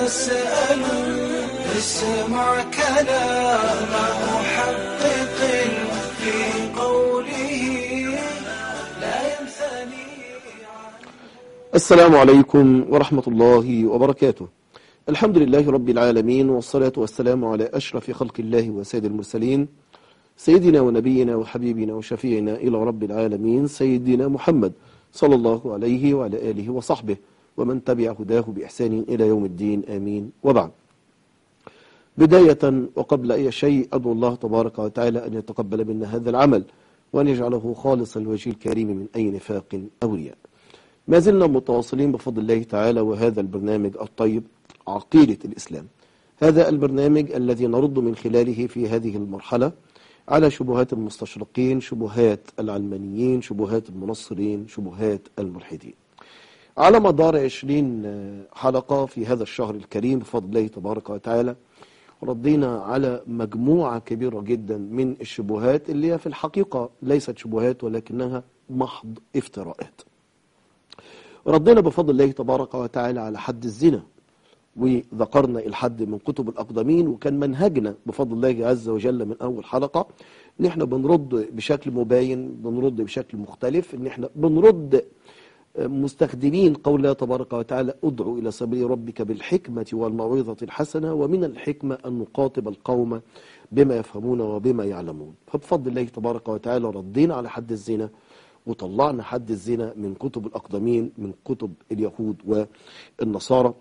تسأل اسمع كلام محقق في قوله لا ينثني السلام عليكم ورحمة الله وبركاته الحمد لله رب العالمين والصلاة والسلام على أشرف خلق الله وسيد المرسلين سيدنا ونبينا وحبيبنا وشفيعنا إلى رب العالمين سيدنا محمد صلى الله عليه وعلى آله وصحبه ومن تبع هداه بإحسان إلى يوم الدين آمين وبعد بداية وقبل أي شيء أدعو الله تبارك وتعالى أن يتقبل منا هذا العمل وأن يجعله خالصا لوجه الكريم من أي نفاق أو رياء ما زلنا متواصلين بفضل الله تعالى وهذا البرنامج الطيب عقيدة الإسلام هذا البرنامج الذي نرد من خلاله في هذه المرحلة على شبهات المستشرقين شبهات العلمانيين شبهات المنصرين شبهات الملحدين على مدار عشرين حلقة في هذا الشهر الكريم بفضل الله تبارك وتعالى ردينا على مجموعة كبيرة جدا من الشبهات اللي هي في الحقيقة ليست شبهات ولكنها محض افتراءات ردينا بفضل الله تبارك وتعالى على حد الزنا وذكرنا الحد من كتب الأقدمين وكان منهجنا بفضل الله عز وجل من أول حلقة إن إحنا بنرد بشكل مباين بنرد بشكل مختلف إن إحنا بنرد مستخدمين قول الله تبارك وتعالى ادعو إلى سبيل ربك بالحكمة والموعظة الحسنة ومن الحكمة أن نقاطب القوم بما يفهمون وبما يعلمون فبفضل الله تبارك وتعالى ردينا على حد الزنا وطلعنا حد الزنا من كتب الأقدمين من كتب اليهود والنصارى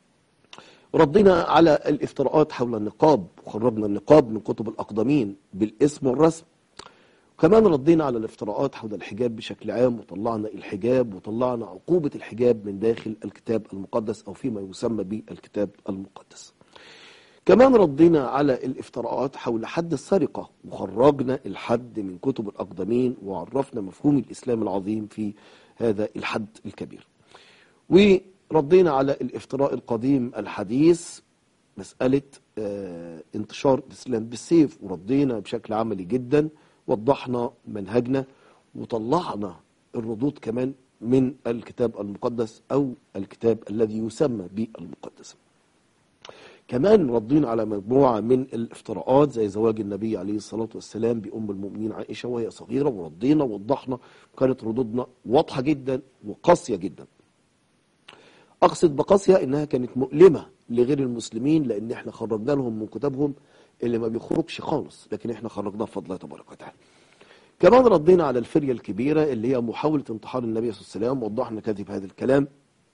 ردينا على الافتراءات حول النقاب وخرجنا النقاب من كتب الأقدمين بالاسم والرسم كمان ردينا على الافتراءات حول الحجاب بشكل عام وطلعنا الحجاب وطلعنا عقوبة الحجاب من داخل الكتاب المقدس أو فيما يسمى بالكتاب المقدس كمان ردينا على الافتراءات حول حد السرقة وخرجنا الحد من كتب الأقدمين وعرفنا مفهوم الإسلام العظيم في هذا الحد الكبير وردينا على الافتراء القديم الحديث مسألة اه انتشار الإسلام بالسيف وردينا بشكل عملي جدا وضحنا منهجنا وطلعنا الردود كمان من الكتاب المقدس أو الكتاب الذي يسمى بالمقدس كمان ردينا على مجموعة من الافتراءات زي زواج النبي عليه الصلاة والسلام بأم المؤمنين عائشة وهي صغيرة وردينا ووضحنا وكانت ردودنا واضحة جدا وقاسية جدا أقصد بقاسية إنها كانت مؤلمة لغير المسلمين لأن احنا خرجنا لهم من كتابهم اللي ما بيخرجش خالص لكن احنا خرجناه بفضل الله تبارك وتعالى كمان ردينا على الفرية الكبيرة اللي هي محاولة انتحار النبي صلى الله عليه وسلم وضحنا كذب هذا الكلام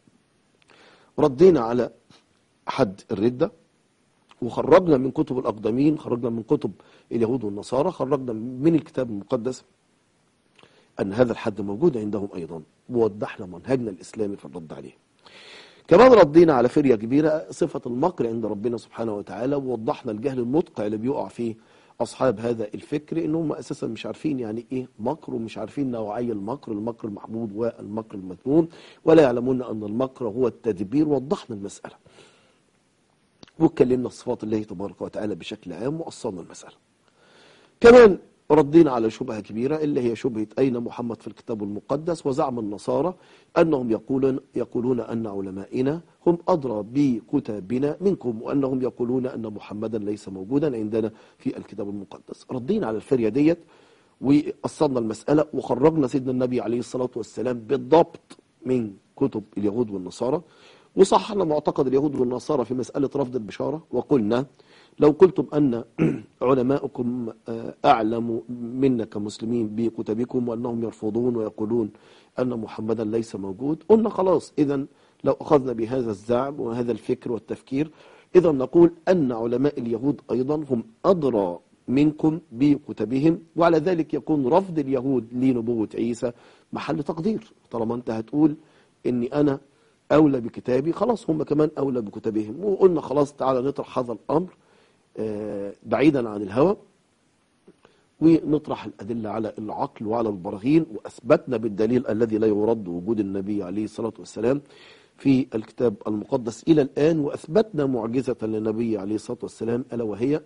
ردينا على حد الردة وخرجنا من كتب الأقدمين خرجنا من كتب اليهود والنصارى خرجنا من الكتاب المقدس أن هذا الحد موجود عندهم أيضا ووضحنا منهجنا الإسلامي في الرد عليه كمان ردينا على فرية كبيرة صفة المكر عند ربنا سبحانه وتعالى ووضحنا الجهل المدقع اللي بيقع فيه أصحاب هذا الفكر إنهم أساسا مش عارفين يعني إيه مكر ومش عارفين نوعي المكر المكر المحمود والمكر المذموم ولا يعلمون أن المكر هو التدبير وضحنا المسألة واتكلمنا في صفات الله تبارك وتعالى بشكل عام وأصلنا المسألة كمان ردينا على شبهة كبيرة اللي هي شبهة أين محمد في الكتاب المقدس وزعم النصارى أنهم يقولون, يقولون أن علمائنا هم أدرى بكتابنا منكم وأنهم يقولون أن محمدا ليس موجودا عندنا في الكتاب المقدس ردينا على الفرية ديت وأصلنا المسألة وخرجنا سيدنا النبي عليه الصلاة والسلام بالضبط من كتب اليهود والنصارى وصححنا معتقد اليهود والنصارى في مسألة رفض البشارة وقلنا لو قلتم أن علماءكم أعلم منا كمسلمين بكتبكم وأنهم يرفضون ويقولون أن محمدا ليس موجود قلنا خلاص إذا لو أخذنا بهذا الزعم وهذا الفكر والتفكير إذا نقول أن علماء اليهود أيضا هم أدرى منكم بكتبهم وعلى ذلك يكون رفض اليهود لنبوة عيسى محل تقدير طالما أنت هتقول أني أنا أولى بكتابي خلاص هم كمان أولى بكتبهم وقلنا خلاص تعالى نطرح هذا الأمر بعيدا عن الهوى ونطرح الأدلة على العقل وعلى البراهين وأثبتنا بالدليل الذي لا يرد وجود النبي عليه الصلاة والسلام في الكتاب المقدس إلى الآن وأثبتنا معجزة للنبي عليه الصلاة والسلام ألا وهي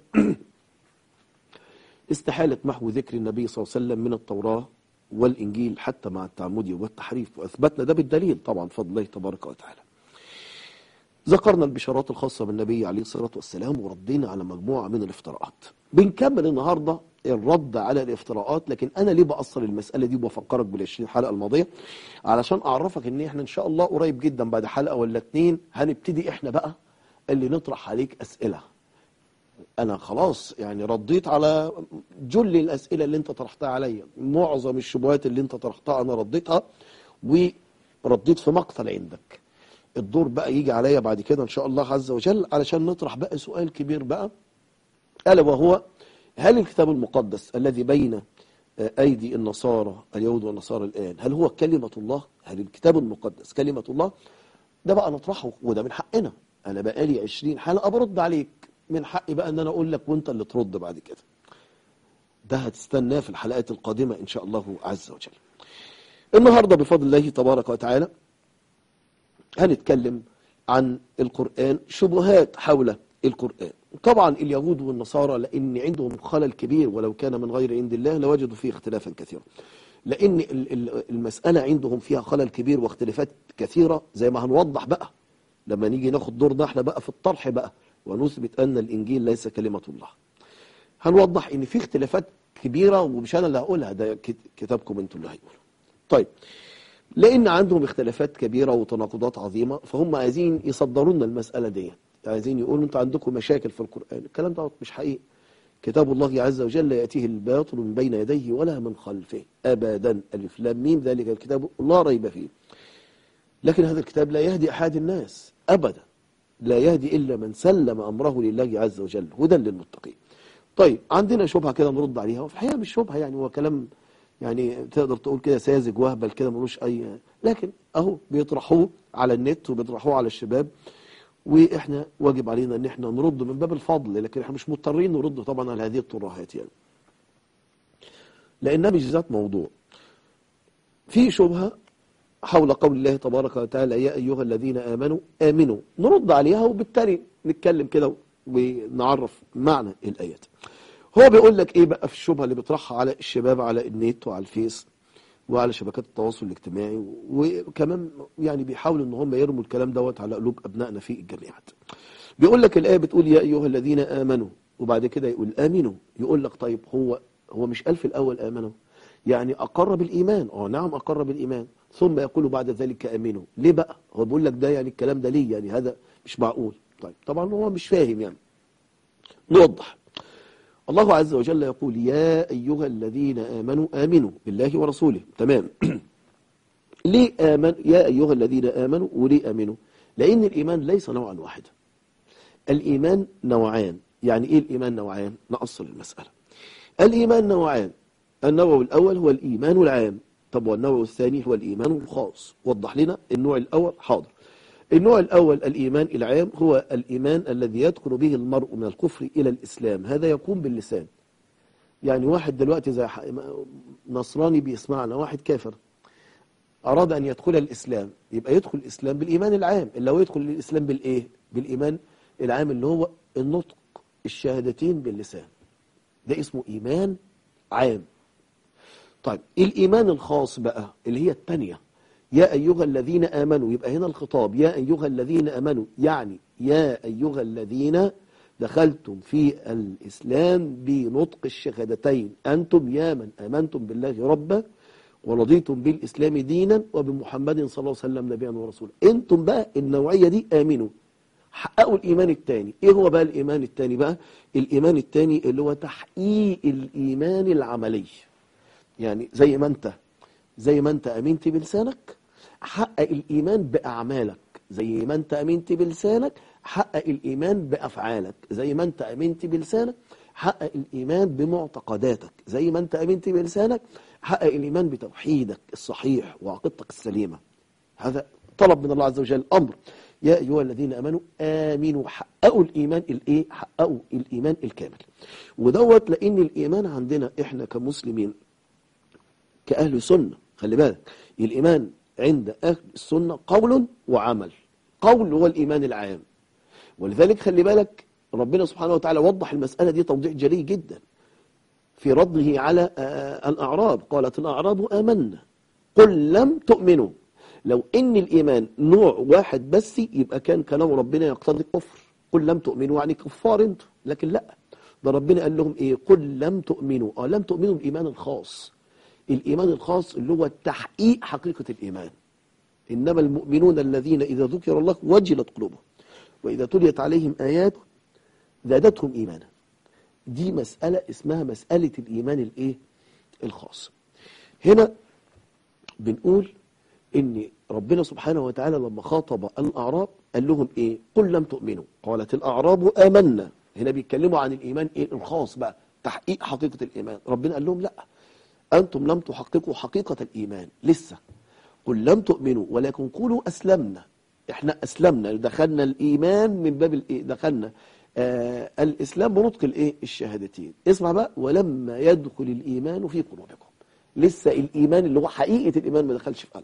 استحالة محو ذكر النبي صلى الله عليه وسلم من التوراة والإنجيل حتى مع التعمدي والتحريف وأثبتنا ده بالدليل طبعا فضل الله تبارك وتعالى ذكرنا البشارات الخاصة بالنبي عليه الصلاة والسلام وردينا على مجموعة من الافتراءات بنكمل النهاردة الرد على الافتراءات لكن أنا ليه بأصل المسألة دي وبفكرك بالعشرين حلقة الماضية علشان أعرفك إن إحنا إن شاء الله قريب جدا بعد حلقة ولا اتنين هنبتدي إحنا بقى اللي نطرح عليك أسئلة انا خلاص يعني رديت على جل الاسئله اللي انت طرحتها عليا معظم الشبهات اللي انت طرحتها انا رديتها ورديت في مقتل عندك الدور بقى يجي عليا بعد كده ان شاء الله عز وجل علشان نطرح بقى سؤال كبير بقى الا وهو هل الكتاب المقدس الذي بين ايدي النصارى اليهود والنصارى الان هل هو كلمه الله هل الكتاب المقدس كلمه الله ده بقى نطرحه وده من حقنا انا بقالي 20 حلقه برد عليك من حقي بقى ان انا اقول لك وانت اللي ترد بعد كده ده هتستناه في الحلقات القادمه ان شاء الله عز وجل النهارده بفضل الله تبارك وتعالى هنتكلم عن القرآن شبهات حول القرآن طبعا اليهود والنصارى لأن عندهم خلل كبير ولو كان من غير عند الله لوجدوا فيه اختلافا كثيرا لأن ال- ال- المسألة عندهم فيها خلل كبير واختلافات كثيرة زي ما هنوضح بقى لما نيجي ناخد دورنا احنا بقى في الطرح بقى ونثبت أن الإنجيل ليس كلمة الله هنوضح ان في اختلافات كبيرة ومش انا اللي هقولها ده كت- كتابكم انتوا اللي هيقولوا طيب لان عندهم اختلافات كبيرة وتناقضات عظيمة فهم عايزين يصدروا لنا المسألة دي عايزين يقولوا انتوا عندكم مشاكل في القرآن الكلام ده مش حقيقي كتاب الله عز وجل لا يأتيه الباطل من بين يديه ولا من خلفه أبدا ألف لام ميم ذلك الكتاب لا ريب فيه لكن هذا الكتاب لا يهدي أحد الناس أبدا لا يهدي إلا من سلم أمره لله عز وجل هدى للمتقين طيب عندنا شبهة كده نرد عليها وفي الحقيقة مش شبهة يعني هو كلام يعني تقدر تقول كده ساذج وهبل كده ملوش أي لكن أهو بيطرحوه على النت وبيطرحوه على الشباب واحنا واجب علينا ان احنا نرد من باب الفضل لكن احنا مش مضطرين نرد طبعا على هذه الترهات يعني لانها مش ذات موضوع في شبهه حول قول الله تبارك وتعالى يا ايها الذين امنوا امنوا نرد عليها وبالتالي نتكلم كده ونعرف معنى الايات هو بيقول لك ايه بقى في الشبهه اللي بيطرحها على الشباب على النت وعلى الفيس وعلى شبكات التواصل الاجتماعي وكمان يعني بيحاولوا ان هم يرموا الكلام دوت على قلوب ابنائنا في الجامعات بيقول لك الايه بتقول يا ايها الذين امنوا وبعد كده يقول امنوا يقول لك طيب هو هو مش قال في الاول امنوا يعني اقر بالايمان اه نعم اقر بالايمان ثم يقول بعد ذلك امنوا ليه بقى هو بيقول لك ده يعني الكلام ده ليه يعني هذا مش معقول طيب طبعا هو مش فاهم يعني نوضح الله عز وجل يقول يا أيها الذين آمنوا آمنوا بالله ورسوله تمام ليه آمن يا أيها الذين آمنوا وليه آمنوا لأن الإيمان ليس نوعا واحدا الإيمان نوعان يعني إيه الإيمان نوعان نأصل المسألة الإيمان نوعان النوع الأول هو الإيمان العام طب والنوع الثاني هو الإيمان الخاص وضح لنا النوع الأول حاضر النوع الأول الإيمان العام هو الإيمان الذي يدخل به المرء من الكفر إلى الإسلام هذا يكون باللسان يعني واحد دلوقتي زي ح- نصراني بيسمعنا واحد كافر أراد أن يدخل الإسلام يبقى يدخل الإسلام بالإيمان العام اللي هو يدخل الإسلام بالإيه بالإيمان العام اللي هو النطق الشهادتين باللسان ده اسمه إيمان عام طيب الإيمان الخاص بقى اللي هي التانية يا أيها الذين آمنوا يبقى هنا الخطاب يا أيها الذين آمنوا يعني يا أيها الذين دخلتم في الإسلام بنطق الشهادتين أنتم يا من آمنتم بالله ربا ورضيتم بالإسلام دينا وبمحمد صلى الله عليه وسلم نبيا ورسولا أنتم بقى النوعية دي آمنوا حققوا الإيمان الثاني إيه هو بقى الإيمان الثاني بقى الإيمان الثاني اللي هو تحقيق الإيمان العملي يعني زي ما أنت زي ما أنت أمنت بلسانك حقق الإيمان بأعمالك زي ما أنت أمنت بلسانك حقق الإيمان بأفعالك زي ما أنت أمنت بلسانك حقق الإيمان بمعتقداتك زي ما أنت أمنت بلسانك حقق الإيمان بتوحيدك الصحيح وعقيدتك السليمة هذا طلب من الله عز وجل أمر يا أيها الذين أمنوا آمنوا حققوا الإيمان الإيه حققوا الإيمان الكامل ودوت لأن الإيمان عندنا إحنا كمسلمين كأهل سنة خلي بالك الإيمان عند أهل السنة قول وعمل قول هو الإيمان العام ولذلك خلي بالك ربنا سبحانه وتعالى وضح المسألة دي توضيح جلي جدا في رده على آه، الأعراب قالت الأعراب آمنا قل لم تؤمنوا لو ان الايمان نوع واحد بس يبقى كان كلام ربنا يقتضي الكفر قل لم تؤمنوا يعني كفار انتم لكن لا ده ربنا قال لهم ايه قل لم تؤمنوا اه لم تؤمنوا بالايمان الخاص الايمان الخاص اللي هو تحقيق حقيقه الايمان انما المؤمنون الذين اذا ذكر الله وجلت قلوبهم واذا تليت عليهم اياته زادتهم ايمانا دي مساله اسمها مساله الايمان الايه الخاص هنا بنقول ان ربنا سبحانه وتعالى لما خاطب الاعراب قال لهم ايه قل لم تؤمنوا قالت الاعراب امنا هنا بيتكلموا عن الايمان ايه الخاص بقى تحقيق حقيقه الايمان ربنا قال لهم لا انتم لم تحققوا حقيقه الايمان لسه قل لم تؤمنوا ولكن قولوا اسلمنا احنا اسلمنا دخلنا الايمان من باب الايه دخلنا آه الاسلام بنطق الايه الشهادتين اسمع بقى ولما يدخل الايمان في قلوبكم لسه الايمان اللي هو حقيقه الايمان ما دخلش في قلبك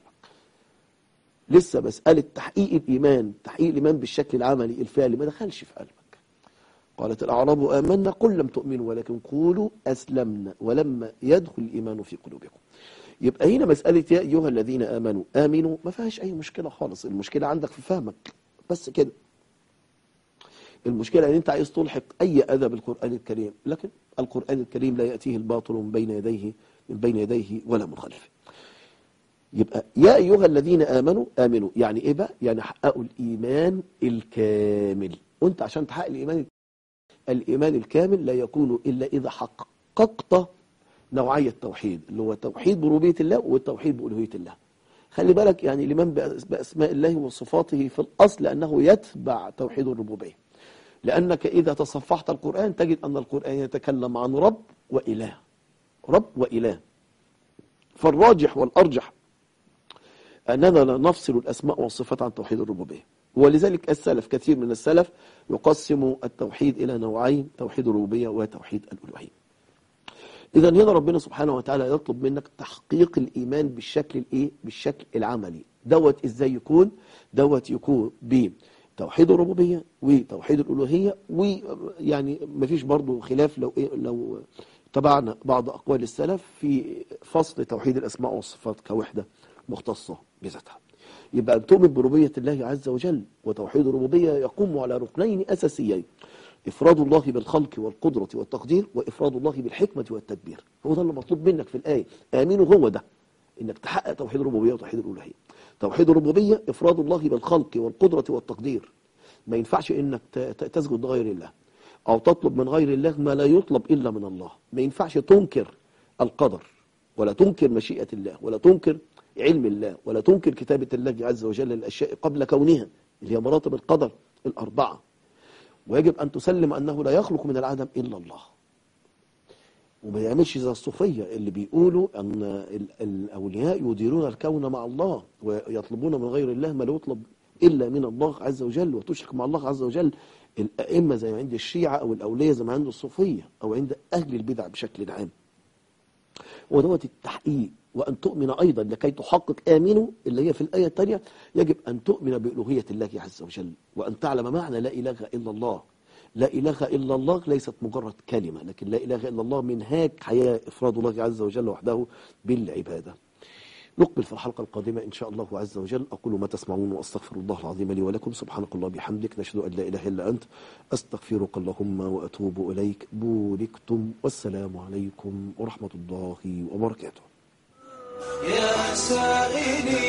لسه مساله تحقيق الايمان تحقيق الايمان بالشكل العملي الفعلي ما دخلش في قلبك قالت الاعراب امنا قل لم تؤمنوا ولكن قولوا اسلمنا ولما يدخل الايمان في قلوبكم يبقى هنا مساله يا ايها الذين امنوا امنوا ما فيهاش اي مشكله خالص المشكله عندك في فهمك بس كده المشكلة ان انت عايز تلحق اي اذى بالقرآن الكريم لكن القرآن الكريم لا يأتيه الباطل من بين يديه من بين يديه ولا من خلفه يبقى يا ايها الذين امنوا امنوا يعني ايه بقى يعني حققوا الايمان الكامل وانت عشان تحقق الايمان الايمان الكامل لا يكون الا اذا حققت نوعية التوحيد اللي هو توحيد بربوبية الله والتوحيد بألوهية الله خلي بالك يعني الإيمان بأسماء الله وصفاته في الأصل لأنه يتبع توحيد الربوبية لأنك إذا تصفحت القرآن تجد أن القرآن يتكلم عن رب وإله رب وإله فالراجح والأرجح أننا لا نفصل الأسماء والصفات عن توحيد الربوبية ولذلك السلف كثير من السلف يقسم التوحيد إلى نوعين توحيد الربوبية وتوحيد الألوهية إذا هنا ربنا سبحانه وتعالى يطلب منك تحقيق الإيمان بالشكل الإيه؟ بالشكل العملي دوت إزاي يكون دوت يكون بتوحيد الربوبية وتوحيد الألوهية ويعني مفيش برضو خلاف لو إيه لو تبعنا بعض أقوال السلف في فصل توحيد الأسماء والصفات كوحدة مختصة بذاتها يبقى أن تؤمن بربوبية الله عز وجل وتوحيد الربوبية يقوم على ركنين أساسيين إفراد الله بالخلق والقدرة والتقدير وإفراد الله بالحكمة والتدبير هو ده اللي مطلوب منك في الآية آمنوا هو ده إنك تحقق توحيد الربوبية وتوحيد الألوهية توحيد الربوبية إفراد الله بالخلق والقدرة والتقدير ما ينفعش إنك تسجد لغير الله أو تطلب من غير الله ما لا يطلب إلا من الله ما ينفعش تنكر القدر ولا تنكر مشيئة الله ولا تنكر علم الله ولا تنكر كتابة الله عز وجل للأشياء قبل كونها اللي هي مراتب القدر الأربعة ويجب أن تسلم أنه لا يخلق من العدم إلا الله وما يعملش زي الصوفية اللي بيقولوا أن الأولياء يديرون الكون مع الله ويطلبون من غير الله ما لا يطلب إلا من الله عز وجل وتشرك مع الله عز وجل الأئمة زي عند الشيعة أو الأولياء زي ما عند الصوفية أو عند أهل البدع بشكل عام ودوت التحقيق وأن تؤمن أيضا لكي تحقق آمنوا اللي هي في الآية الثانية يجب أن تؤمن بألوهية الله عز وجل وأن تعلم معنى لا إله إلا الله لا إله إلا الله ليست مجرد كلمة لكن لا إله إلا الله منهاج حياة إفراد الله عز وجل وحده بالعبادة نقبل في الحلقة القادمة إن شاء الله عز وجل أقول ما تسمعون وأستغفر الله العظيم لي ولكم سبحانك الله بحمدك نشهد أن لا إله إلا أنت أستغفرك اللهم وأتوب إليك بوركتم والسلام عليكم ورحمة الله وبركاته يا سائلي